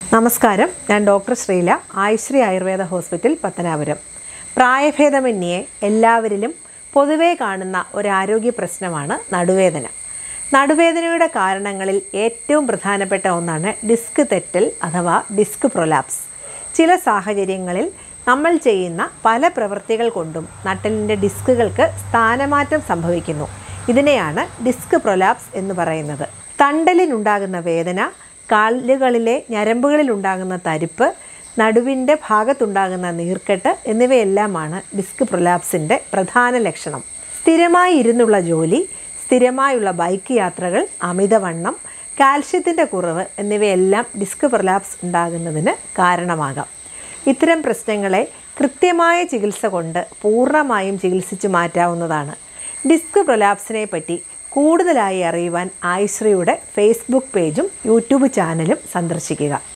നമസ്കാരം ഞാൻ doctor Sreela Ayushree Ayurveda hospital Pathanapuram പ്രായഭേദമന്യേ എല്ലാവരിലും പൊതുവേ കാണുന്ന ഒരു ആരോഗ്യ പ്രശ്നമാണ് നടുവേദന നടുവേദനയുടെ കാരണങ്ങളിൽ ഏറ്റവും പ്രധാനപ്പെട്ട ഒന്നാണ് ഡിസ്ക് തെറ്റൽ അഥവാ ഡിസ്ക് പ്രൊലാപ്സ് ചില സാഹചര്യങ്ങളിൽ നമ്മൾ ചെയ്യുന്ന പല പ്രവൃത്തികൾ കൊണ്ടും നട്ടലിൻ്റെ ഡിസ്കുകൾക്ക് സ്ഥാനമാറ്റം സംഭവിക്കുന്നു ഇതിനെയാണ് ഡിസ്ക് പ്രൊലാപ്സ് എന്ന് പറയുന്നത് തണ്ടലിനുണ്ടാകുന്ന വേദന കാലുകളിലെ ഞരമ്പുകളിലുണ്ടാകുന്ന തരിപ്പ് നടുവിൻ്റെ ഭാഗത്തുണ്ടാകുന്ന നീർക്കെട്ട് എന്നിവയെല്ലാമാണ് ഡിസ്ക് പ്രൊലാപ്സിൻ്റെ പ്രധാന ലക്ഷണം സ്ഥിരമായി ഇരുന്നുള്ള ജോലി സ്ഥിരമായുള്ള ബൈക്ക് യാത്രകൾ അമിതവണ്ണം കാൽഷ്യത്തിൻ്റെ കുറവ് എന്നിവയെല്ലാം ഡിസ്ക് പ്രൊലാപ്സ് ഉണ്ടാകുന്നതിന് കാരണമാകാം ഇത്തരം പ്രശ്നങ്ങളെ കൃത്യമായ ചികിത്സ കൊണ്ട് പൂർണ്ണമായും ചികിത്സിച്ചു മാറ്റാവുന്നതാണ് ഡിസ്ക് പ്രൊലാപ്സിനെ പറ്റി കൂടുതലായി അറിയുവാൻ ആയുശ്രീയുടെ ഫേസ്ബുക്ക് പേജും യൂട്യൂബ് ചാനലും സന്ദർശിക്കുക